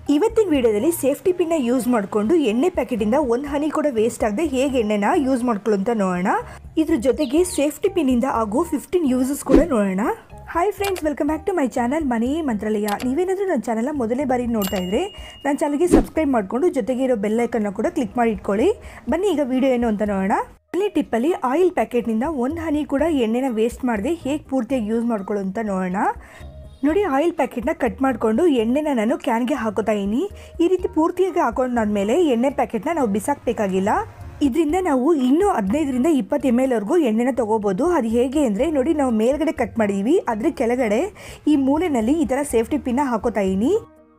ಇವತ್ತಿನ ವಿಡಿಯೋದಲ್ಲಿ ಸೇಫ್ಟಿ ಪಿನ್ನ ಯೂಸ್ ಮಾಡಿಕೊಂಡು ಎಣ್ಣೆ ಪ್ಯಾಕೆಟಿಂದ ಒಂದು ಹನಿ ಕೂಡ ವೇಸ್ಟ್ ಆಗದೆ ಹೇಗೆ ಎಣ್ಣೆನ ಯೂಸ್ ಮಾಡ್ಕೊಳ್ಳೋ ಅಂತ ನೋಡೋಣ ಇದ್ರ ಜೊತೆಗೆ ಸೇಫ್ಟಿ ಪಿನ್ನಿಂದ ಆಗೋ ಫಿಫ್ಟೀನ್ ಯೂಸಸ್ ಕೂಡ ನೋಡೋಣ hi friends welcome back to my channel ಮನಿ ಮಂತ್ರಾಲಯ ನೀವೇನಾದರೂ ನನ್ನ ಚಾನಲ್ನ ಮೊದಲೇ ಬಾರಿ ನೋಡ್ತಾ ಇದ್ರೆ ನನ್ನ ಚಾನಲ್ಗೆ ಸಬ್ಸ್ಕ್ರೈಬ್ ಮಾಡಿಕೊಂಡು ಜೊತೆಗೆ ಇರೋ ಬೆಲ್ಲೈಕನ್ನ ಕೂಡ ಕ್ಲಿಕ್ ಮಾಡಿ ಇಟ್ಕೊಳ್ಳಿ ಬನ್ನಿ ಈಗ ವಿಡಿಯೋ ಏನು ಅಂತ ನೋಡೋಣ ಅಲ್ಲಿ ಟಿಪ್ಪಲ್ಲಿ ಆಯಿಲ್ ಪ್ಯಾಕೆಟ್ನಿಂದ ಒಂದು ಹನಿ ಕೂಡ ಎಣ್ಣೆನ ವೇಸ್ಟ್ ಮಾಡದೆ ಹೇಗೆ ಪೂರ್ತಿಯಾಗಿ ಯೂಸ್ ಮಾಡ್ಕೊಳ್ಳೋ ಅಂತ ನೋಡೋಣ ನೋಡಿ ಆಯಿಲ್ ಪ್ಯಾಕೆಟ್ನ ಕಟ್ ಮಾಡಿಕೊಂಡು ಎಣ್ಣೆನ ನಾನು ಕ್ಯಾನ್ಗೆ ಹಾಕೋತಾ ಇದ್ದೀನಿ ಈ ರೀತಿ ಪೂರ್ತಿಯಾಗಿ ಹಾಕೊಂಡಾದ್ಮೇಲೆ ಎಣ್ಣೆ ಪ್ಯಾಕೆಟ್ನ ನಾವು ಬಿಸಾಕಬೇಕಾಗಿಲ್ಲ ಇದರಿಂದ ನಾವು ಇನ್ನೂ ಹದಿನೈದರಿಂದ ಇಪ್ಪತ್ತು ಎಮ್ ಎಲ್ವರೆಗೂ ಎಣ್ಣೆನ ತೊಗೋಬೋದು ಅದು ಹೇಗೆ ಅಂದರೆ ನೋಡಿ ನಾವು ಮೇಲ್ಗಡೆ ಕಟ್ ಮಾಡಿದ್ದೀವಿ ಅದ್ರ ಕೆಳಗಡೆ ಈ ಮೂಲೆಯಲ್ಲಿ ಈ ಥರ ಸೇಫ್ಟಿ ಪಿನ್ನ ಹಾಕೋತಾ ಇದ್ದೀನಿ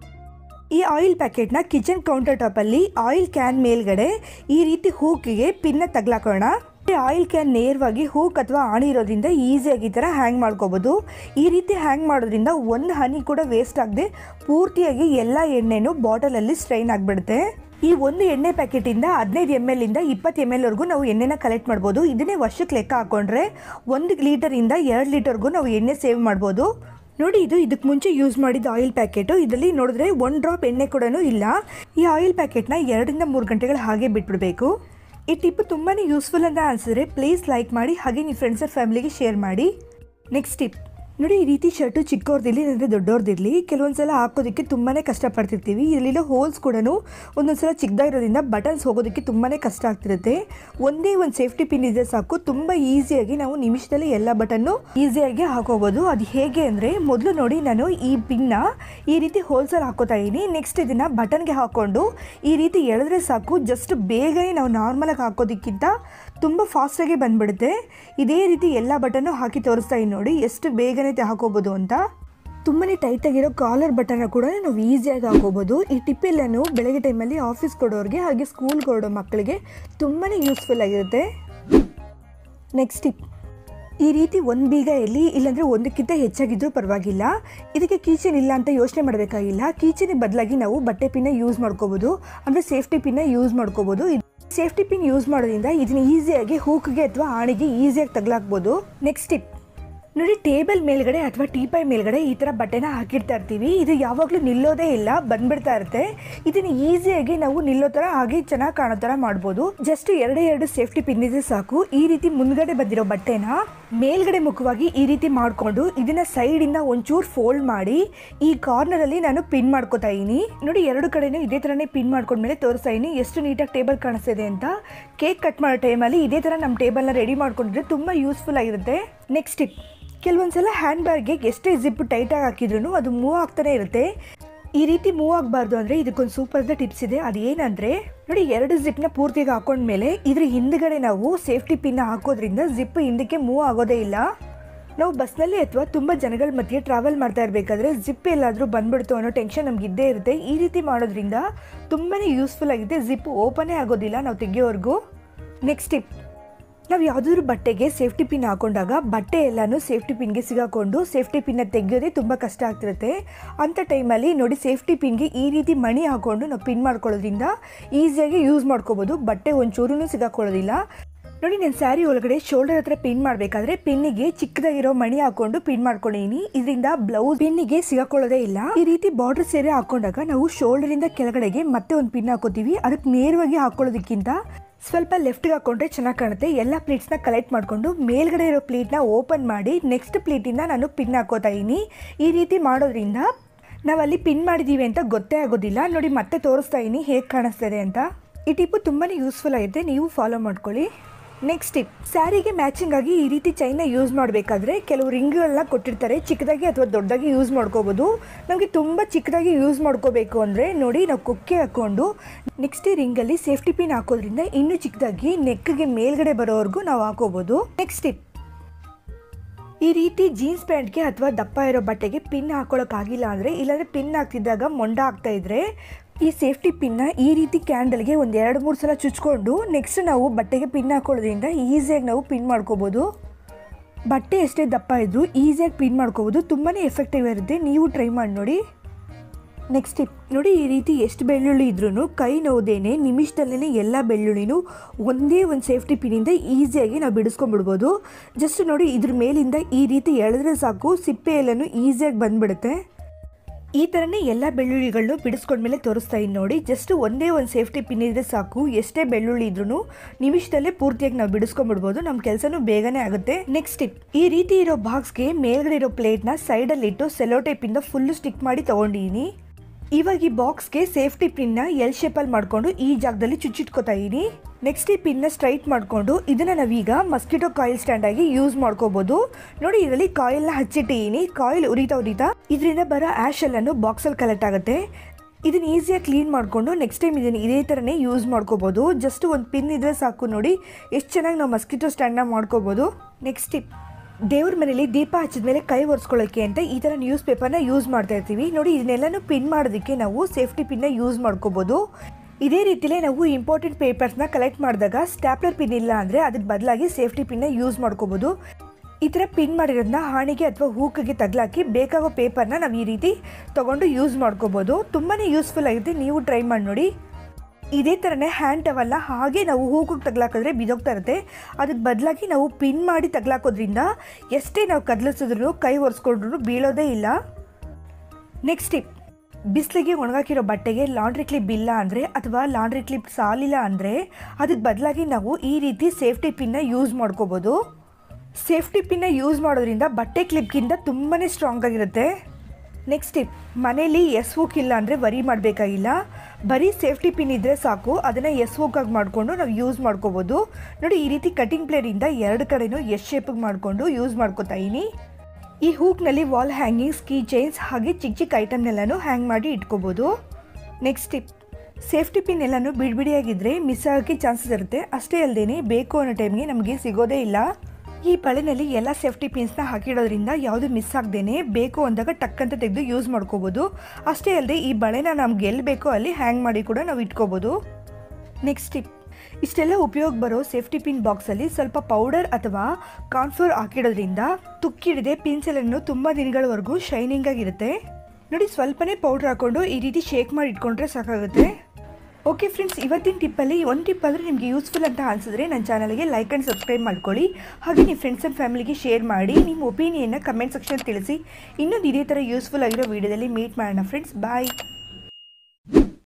ಈ ಆಯಿಲ್ ಪ್ಯಾಕೆಟ್ನ ಕಿಚನ್ ಕೌಂಟರ್ ಟಾಪಲ್ಲಿ ಆಯಿಲ್ ಕ್ಯಾನ್ ಮೇಲ್ಗಡೆ ಈ ರೀತಿ ಹೂಕಿಗೆ ಪಿನ್ನ ತಗ್ಲಾಕೋಣ ಆಯಿಲ್ ಕ್ಯಾನ್ ನೇರವಾಗಿ ಹೂಕ್ ಅಥವಾ ಆಣಿ ಇರೋದ್ರಿಂದ ಈಸಿಯಾಗಿ ಈ ಥರ ಹ್ಯಾಂಗ್ ಮಾಡ್ಕೋಬೋದು ಈ ರೀತಿ ಹ್ಯಾಂಗ್ ಮಾಡೋದ್ರಿಂದ ಒಂದು ಹನಿ ಕೂಡ ವೇಸ್ಟ್ ಆಗದೆ ಪೂರ್ತಿಯಾಗಿ ಎಲ್ಲ ಎಣ್ಣೆನೂ ಬಾಟಲಲ್ಲಿ ಸ್ಟ್ರೈನ್ ಆಗಿಬಿಡುತ್ತೆ ಈ ಒಂದು ಎಣ್ಣೆ ಪ್ಯಾಕೆಟಿಂದ ಹದಿನೈದು ಎಮ್ ಎಲ್ ಇಂದ ಇಪ್ಪತ್ತು ಎಮ್ ಎಲ್ವರೆಗೂ ನಾವು ಎಣ್ಣೆನ ಕಲೆಕ್ಟ್ ಮಾಡ್ಬೋದು ಇದನ್ನೇ ವರ್ಷಕ್ಕೆ ಲೆಕ್ಕ ಹಾಕೊಂಡ್ರೆ ಒಂದು ಲೀಟರಿಂದ ಎರಡು ಲೀಟರ್ಗೂ ನಾವು ಎಣ್ಣೆ ಸೇವ್ ಮಾಡ್ಬೋದು ನೋಡಿ ಇದು ಇದಕ್ಕೆ ಮುಂಚೆ ಯೂಸ್ ಮಾಡಿದ ಆಯಿಲ್ ಪ್ಯಾಕೆಟು ಇದರಲ್ಲಿ ನೋಡಿದ್ರೆ ಒನ್ ಡ್ರಾಪ್ ಎಣ್ಣೆ ಕೂಡ ಇಲ್ಲ ಈ ಆಯಿಲ್ ಪ್ಯಾಕೆಟ್ನ ಎರಡರಿಂದ ಮೂರು ಗಂಟೆಗಳು ಹಾಗೆ ಬಿಟ್ಬಿಡಬೇಕು ಈ ಟಿಪ್ ತುಂಬಾ ಯೂಸ್ಫುಲ್ ಅಂತ ಅನಿಸಿದ್ರೆ ಪ್ಲೀಸ್ ಲೈಕ್ ಮಾಡಿ ಹಾಗೆ ನಿಮ್ಮ ಫ್ರೆಂಡ್ಸ್ ಆ್ಯಂಡ್ ಫ್ಯಾಮಿಲಿಗೆ ಶೇರ್ ಮಾಡಿ ನೆಕ್ಸ್ಟ್ ಟಿಪ್ ನೋಡಿ ಈ ರೀತಿ ಶರ್ಟು ಚಿಕ್ಕವ್ರದಿರಲಿ ಅಂದರೆ ದೊಡ್ಡವ್ರದಿರಲಿ ಕೆಲವೊಂದು ಸಲ ಹಾಕೋದಕ್ಕೆ ತುಂಬಾ ಕಷ್ಟಪಡ್ತಿರ್ತೀವಿ ಇದರಲ್ಲಿರೋ ಹೋಲ್ಸ್ ಕೂಡ ಒಂದೊಂದು ಸಲ ಚಿಕ್ಕದಾಗಿರೋದ್ರಿಂದ ಬಟನ್ಸ್ ಹೋಗೋದಕ್ಕೆ ತುಂಬಾ ಕಷ್ಟ ಆಗ್ತಿರುತ್ತೆ ಒಂದೇ ಒಂದು ಸೇಫ್ಟಿ ಪಿನ್ ಇದ್ರೆ ಸಾಕು ತುಂಬ ಈಸಿಯಾಗಿ ನಾವು ನಿಮಿಷದಲ್ಲಿ ಎಲ್ಲ ಬಟನ್ನು ಈಸಿಯಾಗಿ ಹಾಕೋಬೋದು ಅದು ಹೇಗೆ ಅಂದರೆ ಮೊದಲು ನೋಡಿ ನಾನು ಈ ಪಿನ್ನ ಈ ರೀತಿ ಹೋಲ್ಸಲ್ಲಿ ಹಾಕೋತಾ ಇದ್ದೀನಿ ನೆಕ್ಸ್ಟ್ ಇದನ್ನು ಬಟನ್ಗೆ ಹಾಕ್ಕೊಂಡು ಈ ರೀತಿ ಎಳೆದ್ರೆ ಸಾಕು ಜಸ್ಟ್ ಬೇಗನೆ ನಾವು ನಾರ್ಮಲಾಗಿ ಹಾಕೋದಕ್ಕಿಂತ ತುಂಬ ಫಾಸ್ಟಾಗಿ ಬಂದ್ಬಿಡುತ್ತೆ ಇದೇ ರೀತಿ ಎಲ್ಲ ಬಟನ್ನು ಹಾಕಿ ತೋರಿಸ್ತಾ ಇದ್ದೀನಿ ನೋಡಿ ಎಷ್ಟು ಬೇಗನೆ ಹಾಕೋಬೋದು ಅಂತ ತುಂಬಾ ಟೈಟಾಗಿರೋ ಕಾಲರ್ ಬಟನ್ನ ಕೂಡ ನಾವು ಈಸಿಯಾಗಿ ಹಾಕೋಬೋದು ಈ ಟಿಪ್ಪೆಲ್ಲನೂ ಬೆಳಗ್ಗೆ ಟೈಮಲ್ಲಿ ಆಫೀಸ್ ಕೊಡೋರಿಗೆ ಹಾಗೆ ಸ್ಕೂಲ್ ಕೊಡೋ ಮಕ್ಕಳಿಗೆ ತುಂಬಾ ಯೂಸ್ಫುಲ್ ಆಗಿರುತ್ತೆ ನೆಕ್ಸ್ಟ್ ಟಿಪ್ ಈ ರೀತಿ ಒಂದು ಬೀಗ ಇರಲಿ ಇಲ್ಲಾಂದರೆ ಒಂದಕ್ಕಿಂತ ಹೆಚ್ಚಾಗಿದ್ರೂ ಪರವಾಗಿಲ್ಲ ಇದಕ್ಕೆ ಕೀಚನ್ ಇಲ್ಲ ಅಂತ ಯೋಚನೆ ಮಾಡಬೇಕಾಗಿಲ್ಲ ಕೀಚನಿಗೆ ಬದಲಾಗಿ ನಾವು ಬಟ್ಟೆ ಪಿನ್ನ ಯೂಸ್ ಮಾಡ್ಕೋಬೋದು ಅಂದರೆ ಸೇಫ್ಟಿ ಪಿನ್ನ ಯೂಸ್ ಮಾಡ್ಕೋಬೋದು ಸೇಫ್ಟಿ ಪಿನ್ ಯೂಸ್ ಮಾಡೋದ್ರಿಂದ ಇದನ್ನ ಈಸಿಯಾಗಿ ಹೂಕ್ಗೆ ಅಥವಾ ಆಣಿಗೆ ಈಸಿಯಾಗಿ ತಗ್ಲಾಕ್ಬೋದು ನೆಕ್ಸ್ಟ್ ಟಿಪ್ ನೋಡಿ ಟೇಬಲ್ ಮೇಲ್ಗಡೆ ಅಥವಾ ಟೀಪಾಯ್ ಮೇಲ್ಗಡೆ ಈ ಥರ ಬಟ್ಟೆನ ಹಾಕಿರ್ತಾ ಇರ್ತೀವಿ ಇದು ಯಾವಾಗಲೂ ನಿಲ್ಲೋದೇ ಇಲ್ಲ ಬಂದ್ಬಿಡ್ತಾ ಇರುತ್ತೆ ಇದನ್ನು ಈಸಿಯಾಗಿ ನಾವು ನಿಲ್ಲೋ ಥರ ಹಾಗೆ ಚೆನ್ನಾಗಿ ಕಾಣೋ ಥರ ಮಾಡ್ಬೋದು ಜಸ್ಟ್ ಎರಡೇ ಎರಡು ಸೇಫ್ಟಿ ಪಿನ್ ಇದ್ರೆ ಸಾಕು ಈ ರೀತಿ ಮುಂದ್ಗಡೆ ಬಂದಿರೋ ಬಟ್ಟೆನ ಮೇಲ್ಗಡೆ ಮುಖವಾಗಿ ಈ ರೀತಿ ಮಾಡಿಕೊಂಡು ಇದನ್ನ ಸೈಡಿಂದ ಒಂಚೂರು ಫೋಲ್ಡ್ ಮಾಡಿ ಈ ಕಾರ್ನರಲ್ಲಿ ನಾನು ಪಿನ್ ಮಾಡ್ಕೋತಾ ಇದ್ದೀನಿ ನೋಡಿ ಎರಡು ಕಡೆನೂ ಇದೇ ಥರನೇ ಪಿನ್ ಮಾಡ್ಕೊಂಡ್ಮೇಲೆ ತೋರಿಸ್ತಾ ಇದ್ದೀನಿ ಎಷ್ಟು ನೀಟಾಗಿ ಟೇಬಲ್ ಕಾಣಿಸ್ತಿದೆ ಅಂತ ಕೇಕ್ ಕಟ್ ಮಾಡೋ ಟೈಮಲ್ಲಿ ಇದೇ ಥರ ನಮ್ಮ ಟೇಬಲ್ನ ರೆಡಿ ಮಾಡ್ಕೊಂಡಿದ್ರೆ ತುಂಬ ಯೂಸ್ಫುಲ್ ಆಗಿರುತ್ತೆ ನೆಕ್ಸ್ಟ್ ಟಿಪ್ ಕೆಲವೊಂದು ಸಲ ಹ್ಯಾಂಡ್ ಬ್ಯಾಗ್ಗೆ ಎಷ್ಟೇ ಜಿಪ್ ಟೈಟಾಗಿ ಹಾಕಿದ್ರು ಅದು ಮೂವ್ ಆಗ್ತಾನೆ ಇರುತ್ತೆ ಈ ರೀತಿ ಮೂವ್ ಆಗಬಾರ್ದು ಅಂದರೆ ಇದಕ್ಕೊಂದು ಸೂಪರ್ದ ಟಿಪ್ಸ್ ಇದೆ ಅದು ಏನಂದರೆ ನೋಡಿ ಎರಡು ಜಿಪ್ನ ಪೂರ್ತಿಯಾಗಿ ಹಾಕೊಂಡ್ಮೇಲೆ ಇದ್ರ ಹಿಂದ್ಗಡೆ ನಾವು ಸೇಫ್ಟಿ ಪಿನ್ನ ಹಾಕೋದ್ರಿಂದ ಜಿಪ್ ಹಿಂದಕ್ಕೆ ಮೂವ್ ಆಗೋದೇ ಇಲ್ಲ ನಾವು ಬಸ್ನಲ್ಲಿ ಅಥವಾ ತುಂಬ ಜನಗಳ ಮಧ್ಯೆ ಟ್ರಾವೆಲ್ ಮಾಡ್ತಾ ಇರಬೇಕಾದ್ರೆ ಜಿಪ್ ಎಲ್ಲಾದರೂ ಬಂದ್ಬಿಡ್ತು ಅನ್ನೋ ಟೆನ್ಷನ್ ನಮ್ಗೆ ಇದ್ದೇ ಇರುತ್ತೆ ಈ ರೀತಿ ಮಾಡೋದ್ರಿಂದ ತುಂಬಾ ಯೂಸ್ಫುಲ್ ಆಗಿದೆ ಜಿಪ್ ಓಪನೇ ಆಗೋದಿಲ್ಲ ನಾವು ತೆಗಿಯೋವರೆಗೂ ನೆಕ್ಸ್ಟ್ ಟಿಪ್ ನಾವು ಯಾವುದಾದ್ರೂ ಬಟ್ಟೆಗೆ ಸೇಫ್ಟಿ ಪಿನ್ ಹಾಕೊಂಡಾಗ ಬಟ್ಟೆ ಎಲ್ಲನೂ ಸೇಫ್ಟಿ ಪಿನ್ಗೆ ಸಿಗಾಕೊಂಡು ಸೇಫ್ಟಿ ಪಿನ್ನ ತೆಗೆಯೋದೇ ತುಂಬ ಕಷ್ಟ ಆಗ್ತಿರುತ್ತೆ ಅಂಥ ಟೈಮಲ್ಲಿ ನೋಡಿ ಸೇಫ್ಟಿ ಪಿನ್ಗೆ ಈ ರೀತಿ ಮಣಿ ಹಾಕೊಂಡು ನಾವು ಪಿನ್ ಮಾಡ್ಕೊಳ್ಳೋದ್ರಿಂದ ಈಸಿಯಾಗಿ ಯೂಸ್ ಮಾಡ್ಕೋಬೋದು ಬಟ್ಟೆ ಒಂಚೂರೂ ಸಿಗಾಕೊಳ್ಳೋದಿಲ್ಲ ನೋಡಿ ನಾನು ಸ್ಯಾರಿ ಒಳಗಡೆ ಶೋಲ್ಡರ್ ಹತ್ರ ಪಿನ್ ಮಾಡಬೇಕಾದ್ರೆ ಪಿನ್ನಿಗೆ ಚಿಕ್ಕದಾಗಿರೋ ಮಣಿ ಹಾಕೊಂಡು ಪಿನ್ ಮಾಡ್ಕೊಂಡಿದ್ದೀನಿ ಇದರಿಂದ ಬ್ಲೌಸ್ ಪಿನ್ನಿಗೆ ಸಿಗಾಕೊಳ್ಳೋದೇ ಇಲ್ಲ ಈ ರೀತಿ ಬಾರ್ಡರ್ ಸೇರೆ ಹಾಕೊಂಡಾಗ ನಾವು ಶೋಲ್ಡರಿಂದ ಕೆಳಗಡೆಗೆ ಮತ್ತೆ ಒಂದು ಪಿನ್ ಹಾಕೋತೀವಿ ಅದಕ್ಕೆ ನೇರವಾಗಿ ಹಾಕೊಳ್ಳೋದಕ್ಕಿಂತ ಸ್ವಲ್ಪ ಲೆಫ್ಟ್ಗೆ ಹಾಕೊಂಡ್ರೆ ಚೆನ್ನಾಗಿ ಕಾಣುತ್ತೆ ಎಲ್ಲ ಪ್ಲೇಟ್ಸ್ನ ಕಲೆಕ್ಟ್ ಮಾಡಿಕೊಂಡು ಮೇಲ್ಗಡೆ ಇರೋ ಪ್ಲೇಟ್ನ ಓಪನ್ ಮಾಡಿ ನೆಕ್ಸ್ಟ್ ಪ್ಲೇಟಿಂದ ನಾನು ಪಿನ್ ಹಾಕೋತಾ ಇದ್ದೀನಿ ಈ ರೀತಿ ಮಾಡೋದ್ರಿಂದ ನಾವಲ್ಲಿ ಪಿನ್ ಮಾಡಿದ್ದೀವಿ ಅಂತ ಗೊತ್ತೇ ಆಗೋದಿಲ್ಲ ನೋಡಿ ಮತ್ತೆ ತೋರಿಸ್ತಾ ಇದ್ದೀನಿ ಹೇಗೆ ಕಾಣಿಸ್ತಿದೆ ಅಂತ ಈ ಟಿಪ್ಪು ತುಂಬಾ ಯೂಸ್ಫುಲ್ ಆಗಿದೆ ನೀವು ಫಾಲೋ ಮಾಡ್ಕೊಳ್ಳಿ ನೆಕ್ಸ್ಟ್ ಟಿಪ್ ಸ್ಯಾರಿಗೆ ಮ್ಯಾಚಿಂಗ್ ಆಗಿ ಈ ರೀತಿ ಚೈನ್ನ ಯೂಸ್ ಮಾಡಬೇಕಾದ್ರೆ ಕೆಲವು ರಿಂಗ್ಗಳನ್ನ ಕೊಟ್ಟಿರ್ತಾರೆ ಚಿಕ್ಕದಾಗಿ ಅಥವಾ ದೊಡ್ಡದಾಗಿ ಯೂಸ್ ಮಾಡ್ಕೋಬೋದು ನಮಗೆ ತುಂಬ ಚಿಕ್ಕದಾಗಿ ಯೂಸ್ ಮಾಡ್ಕೋಬೇಕು ಅಂದರೆ ನೋಡಿ ನಾವು ಕೊಕ್ಕೆ ಹಾಕ್ಕೊಂಡು ನೆಕ್ಸ್ಟ್ ಈ ರಿಂಗಲ್ಲಿ ಸೇಫ್ಟಿ ಪಿನ್ ಹಾಕೋದ್ರಿಂದ ಇನ್ನೂ ಚಿಕ್ಕದಾಗಿ ನೆಕ್ಗೆ ಮೇಲ್ಗಡೆ ಬರೋವರೆಗೂ ನಾವು ಹಾಕೋಬೋದು ನೆಕ್ಸ್ಟ್ ಟಿಪ್ ಈ ರೀತಿ ಜೀನ್ಸ್ ಪ್ಯಾಂಟ್ಗೆ ಅಥವಾ ದಪ್ಪ ಇರೋ ಬಟ್ಟೆಗೆ ಪಿನ್ ಹಾಕೊಳ್ಳೋಕ್ಕಾಗಿಲ್ಲ ಅಂದರೆ ಇಲ್ಲಾಂದರೆ ಪಿನ್ ಹಾಕ್ತಿದ್ದಾಗ ಮೊಂಡ ಆಗ್ತಾ ಇದ್ರೆ ಈ ಸೇಫ್ಟಿ ಪಿನ್ನ ಈ ರೀತಿ ಕ್ಯಾಂಡಲ್ಗೆ ಒಂದು ಎರಡು ಮೂರು ಸಲ ಚುಚ್ಕೊಂಡು ನೆಕ್ಸ್ಟ್ ನಾವು ಬಟ್ಟೆಗೆ ಪಿನ್ ಹಾಕೊಳ್ಳೋದ್ರಿಂದ ಈಸಿಯಾಗಿ ನಾವು ಪಿನ್ ಮಾಡ್ಕೋಬೋದು ಬಟ್ಟೆ ಎಷ್ಟೇ ದಪ್ಪ ಇದ್ದರೂ ಈಸಿಯಾಗಿ ಪಿನ್ ಮಾಡ್ಕೋಬೋದು ತುಂಬಾ ಎಫೆಕ್ಟಿವ್ ಇರುತ್ತೆ ನೀವು ಟ್ರೈ ಮಾಡಿ ನೋಡಿ ನೆಕ್ಸ್ಟ್ ಟಿಪ್ ನೋಡಿ ಈ ರೀತಿ ಎಷ್ಟು ಬೆಳ್ಳುಳ್ಳಿ ಇದ್ರೂ ಕೈ ನೋವುದೇನೆ ನಿಮಿಷದಲ್ಲೇ ಎಲ್ಲ ಬೆಳ್ಳುಳ್ಳಿನೂ ಒಂದೇ ಒಂದು ಸೇಫ್ಟಿ ಪಿನ್ನಿಂದ ಈಸಿಯಾಗಿ ನಾವು ಬಿಡಿಸ್ಕೊಂಡ್ಬಿಡ್ಬೋದು ಜಸ್ಟ್ ನೋಡಿ ಇದ್ರ ಮೇಲಿಂದ ಈ ರೀತಿ ಎಳೆದ್ರೆ ಸಾಕು ಸಿಪ್ಪೆ ಎಲ್ಲನೂ ಈಸಿಯಾಗಿ ಬಂದ್ಬಿಡುತ್ತೆ ಈ ಥರನೇ ಎಲ್ಲ ಬೆಳ್ಳುಳ್ಳಿಗಳನ್ನು ಬಿಡಿಸ್ಕೊಂಡ್ಮೇಲೆ ತೋರಿಸ್ತಾ ಇದ್ದೀನಿ ನೋಡಿ ಜಸ್ಟ್ ಒಂದೇ ಒಂದು ಸೇಫ್ಟಿ ಪಿನ್ ಇದ್ರೆ ಸಾಕು ಎಷ್ಟೇ ಬೆಳ್ಳುಳ್ಳಿ ಇದ್ರೂ ನಿಮಿಷದಲ್ಲೇ ಪೂರ್ತಿಯಾಗಿ ನಾವು ಬಿಡಿಸ್ಕೊಂಡ್ಬಿಡ್ಬೋದು ನಮ್ಮ ಕೆಲಸನೂ ಬೇಗನೆ ಆಗುತ್ತೆ ನೆಕ್ಸ್ಟ್ ಟಿಪ್ ಈ ರೀತಿ ಇರೋ ಬಾಕ್ಸ್ಗೆ ಮೇಲ್ಗಡೆ ಇರೋ ಪ್ಲೇಟ್ನ ಸೈಡಲ್ಲಿಟ್ಟು ಸೆಲೋ ಟೇಪಿಂದ ಫುಲ್ಲು ಸ್ಟಿಕ್ ಮಾಡಿ ತೊಗೊಂಡಿದ್ದೀನಿ ಇವಾಗ ಈ ಬಾಕ್ಸ್ಗೆ ಸೇಫ್ಟಿ ಪಿನ್ನ ಎಲ್ ಶೇಪಲ್ಲಿ ಮಾಡಿಕೊಂಡು ಈ ಜಾಗದಲ್ಲಿ ಚುಚ್ಚಿಟ್ಕೋತಾ ಇದ್ದೀನಿ ನೆಕ್ಸ್ಟ್ ಈ ಪಿನ್ನ ಸ್ಟ್ರೈಟ್ ಮಾಡಿಕೊಂಡು ಇದನ್ನು ನಾವೀಗ ಮಸ್ಕಿಟೋ ಕಾಯಿಲ್ ಸ್ಟ್ಯಾಂಡ್ ಆಗಿ ಯೂಸ್ ಮಾಡ್ಕೋಬೋದು ನೋಡಿ ಇದರಲ್ಲಿ ಕಾಯಿಲ್ನ ಹಚ್ಚಿಟ್ಟಿದ್ದೀನಿ ಕಾಯಿಲ್ ಉರಿತಾ ಉರಿತಾ ಇದರಿಂದ ಬರೋ ಆ್ಯಶ್ ಎಲ್ಲನೂ ಬಾಕ್ಸಲ್ಲಿ ಕಲೆಕ್ಟ್ ಆಗುತ್ತೆ ಇದನ್ನ ಈಸಿಯಾಗಿ ಕ್ಲೀನ್ ಮಾಡಿಕೊಂಡು ನೆಕ್ಸ್ಟ್ ಟೈಮ್ ಇದನ್ನು ಇದೇ ಥರನೇ ಯೂಸ್ ಮಾಡ್ಕೋಬೋದು ಜಸ್ಟ್ ಒಂದು ಪಿನ್ ಇದ್ರೆ ಸಾಕು ನೋಡಿ ಎಷ್ಟು ಚೆನ್ನಾಗಿ ನಾವು ಮಸ್ಕಿಟೋ ಸ್ಟ್ಯಾಂಡ್ನ ಮಾಡ್ಕೋಬೋದು ನೆಕ್ಸ್ಟ್ ಟಿಪ್ ದೇವ್ರ ಮನೇಲಿ ದೀಪ ಹಚ್ಚಿದ ಮೇಲೆ ಕೈ ಒರೆಸ್ಕೊಳ್ಳೋಕ್ಕೆ ಅಂತ ಈ ಥರ ನ್ಯೂಸ್ ಪೇಪರ್ನ ಯೂಸ್ ಮಾಡ್ತಾ ಇರ್ತೀವಿ ನೋಡಿ ಇದನ್ನೆಲ್ಲನೂ ಪಿನ್ ಮಾಡೋದಕ್ಕೆ ನಾವು ಸೇಫ್ಟಿ ಪಿನ್ನ ಯೂಸ್ ಮಾಡ್ಕೋಬೋದು ಇದೇ ರೀತಿಲೇ ನಾವು ಇಂಪಾರ್ಟೆಂಟ್ ಪೇಪರ್ಸ್ನ ಕಲೆಕ್ಟ್ ಮಾಡಿದಾಗ ಸ್ಟ್ಯಾಪ್ಲರ್ ಪಿನ್ ಇಲ್ಲ ಅಂದರೆ ಅದ್ರ ಬದಲಾಗಿ ಸೇಫ್ಟಿ ಪಿನ್ನ ಯೂಸ್ ಮಾಡ್ಕೋಬೋದು ಈ ಥರ ಪಿನ್ ಮಾಡಿರೋದನ್ನ ಹಾಣಿಗೆ ಅಥವಾ ಹೂಕಿಗೆ ತಗ್ಲಾಕಿ ಬೇಕಾಗೋ ಪೇಪರ್ನ ನಾವು ಈ ರೀತಿ ತೊಗೊಂಡು ಯೂಸ್ ಮಾಡ್ಕೋಬೋದು ತುಂಬಾ ಯೂಸ್ಫುಲ್ ಆಗುತ್ತೆ ನೀವು ಟ್ರೈ ಮಾಡಿ ನೋಡಿ ಇದೇ ಥರನೇ ಹ್ಯಾಂಡ್ ಟವಲ್ನ ಹಾಗೆ ನಾವು ಹೂಕಿಗೆ ತಗ್ಲಾಕಿದ್ರೆ ಬಿದೋಗ್ತಾ ಇರುತ್ತೆ ಅದಕ್ಕೆ ಬದಲಾಗಿ ನಾವು ಪಿನ್ ಮಾಡಿ ತಗ್ಲಾಕೋದ್ರಿಂದ ಎಷ್ಟೇ ನಾವು ಕದಲಿಸಿದ್ರು ಕೈ ಒರೆಸ್ಕೊಂಡ್ರು ಬೀಳೋದೇ ಇಲ್ಲ ನೆಕ್ಸ್ಟ್ ಟಿಪ್ ಬಿಸಿಲಿಗೆ ಒಣಗಾಕಿರೋ ಬಟ್ಟೆಗೆ ಲಾಂಡ್ರಿ ಕ್ಲಿಪ್ ಇಲ್ಲ ಅಂದರೆ ಅಥವಾ ಲಾಂಡ್ರಿ ಕ್ಲಿಪ್ ಸಾಲಿಲ್ಲ ಅಂದರೆ ಅದಕ್ಕೆ ಬದಲಾಗಿ ನಾವು ಈ ರೀತಿ ಸೇಫ್ಟಿ ಪಿನ್ನ ಯೂಸ್ ಮಾಡ್ಕೋಬೋದು ಸೇಫ್ಟಿ ಪಿನ್ನ ಯೂಸ್ ಮಾಡೋದ್ರಿಂದ ಬಟ್ಟೆ ಕ್ಲಿಪ್ಗಿಂತ ತುಂಬಾ ಸ್ಟ್ರಾಂಗ್ ಆಗಿರುತ್ತೆ ನೆಕ್ಸ್ಟ್ ಟಿಪ್ ಮನೇಲಿ ಎಸ್ ಹೂಕ್ ಇಲ್ಲ ಅಂದರೆ ವರಿ ಮಾಡಬೇಕಾಗಿಲ್ಲ ಬರೀ ಸೇಫ್ಟಿ ಪಿನ್ ಇದ್ದರೆ ಸಾಕು ಅದನ್ನು ಎಸ್ ಹೂಕಾಗಿ ಮಾಡಿಕೊಂಡು ನಾವು ಯೂಸ್ ಮಾಡ್ಕೋಬೋದು ನೋಡಿ ಈ ರೀತಿ ಕಟಿಂಗ್ ಪ್ಲೇಟಿಂದ ಎರಡು ಕಡೆನೂ ಎಸ್ ಶೇಪಿಗೆ ಮಾಡಿಕೊಂಡು ಯೂಸ್ ಮಾಡ್ಕೋತಾ ಇದೀನಿ ಈ ಹೂಕ್ನಲ್ಲಿ ವಾಲ್ ಹ್ಯಾಂಗಿಂಗ್ಸ್ ಕೀ ಚೈನ್ಸ್ ಹಾಗೆ ಚಿಕ್ಕ ಚಿಕ್ಕ ಐಟಮ್ನೆಲ್ಲನೂ ಹ್ಯಾಂಗ್ ಮಾಡಿ ಇಟ್ಕೋಬೋದು ನೆಕ್ಸ್ಟ್ ಟಿಪ್ ಸೇಫ್ಟಿ ಪಿನ್ ಎಲ್ಲನೂ ಬಿಡಿಬಿಡಿಯಾಗಿದ್ದರೆ ಮಿಸ್ ಆಗೋಕ್ಕೆ ಚಾನ್ಸಸ್ ಇರುತ್ತೆ ಅಷ್ಟೇ ಅಲ್ಲದೆ ಬೇಕು ಅನ್ನೋ ಟೈಮ್ಗೆ ನಮಗೆ ಸಿಗೋದೇ ಇಲ್ಲ ಈ ಬಳೆನಲ್ಲಿ ಎಲ್ಲ ಸೇಫ್ಟಿ ಪಿನ್ಸ್ನ ಹಾಕಿಡೋದ್ರಿಂದ ಯಾವುದು ಮಿಸ್ ಆಗದೇನೆ ಬೇಕು ಅಂದಾಗ ಟಕ್ ಅಂತ ತೆಗೆದು ಯೂಸ್ ಮಾಡ್ಕೋಬೋದು ಅಷ್ಟೇ ಅಲ್ಲದೆ ಈ ಬಳೆನ ನಮ್ಗೆ ಎಲ್ಲಿ ಬೇಕೋ ಅಲ್ಲಿ ಹ್ಯಾಂಗ್ ಮಾಡಿ ಕೂಡ ನಾವು ಇಟ್ಕೋಬೋದು ನೆಕ್ಸ್ಟ್ ಟಿಪ್ ಇಷ್ಟೆಲ್ಲ ಉಪಯೋಗ ಬರೋ ಸೇಫ್ಟಿ ಪಿನ್ ಬಾಕ್ಸಲ್ಲಿ ಸ್ವಲ್ಪ ಪೌಡರ್ ಅಥವಾ ಕಾರ್ನ್ಫ್ಲೋರ್ ಹಾಕಿಡೋದ್ರಿಂದ ತುಕ್ಕಿಡದೆ ಪಿನ್ಸ್ ಎಲ್ಲನೂ ತುಂಬ ದಿನಗಳವರೆಗೂ ಶೈನಿಂಗ್ ಆಗಿರುತ್ತೆ ನೋಡಿ ಸ್ವಲ್ಪನೇ ಪೌಡ್ರ್ ಹಾಕೊಂಡು ಈ ರೀತಿ ಶೇಕ್ ಮಾಡಿ ಇಟ್ಕೊಂಡ್ರೆ ಸಾಕಾಗುತ್ತೆ ಓಕೆ ಫ್ರೆಂಡ್ಸ್ ಇವತ್ತಿನ ಟಿಪ್ಪಲ್ಲಿ ಒಂದು ಟಿಪ್ ಆದರೆ ನಿಮಗೆ ಯೂಸ್ಫುಲ್ ಅಂತ ಅನಿಸಿದ್ರೆ ನನ್ನ ಚಾನಲ್ಗೆ ಲೈಕ್ ಆ್ಯಂಡ್ ಸಬ್ಸ್ಕ್ರೈಬ್ ಮಾಡ್ಕೊಳ್ಳಿ ಹಾಗೆ ನಿಮ್ಮ ಫ್ರೆಂಡ್ಸ್ ಆ್ಯಂಡ್ ಫ್ಯಾಮಿಲಿಗೆ ಶೇರ್ ಮಾಡಿ ನಿಮ್ಮ ಒಪಿನಿಯನ್ನ ಕಮೆಂಟ್ ಸೆಕ್ಷನ್ ತಿಳಿಸಿ ಇನ್ನೊಂದು ಇದೇ ಥರ ಯೂಸ್ಫುಲ್ ಆಗಿರೋ ವೀಡಿಯೋದಲ್ಲಿ ಮೀಟ್ ಮಾಡೋಣ ಫ್ರೆಂಡ್ಸ್ ಬಾಯ್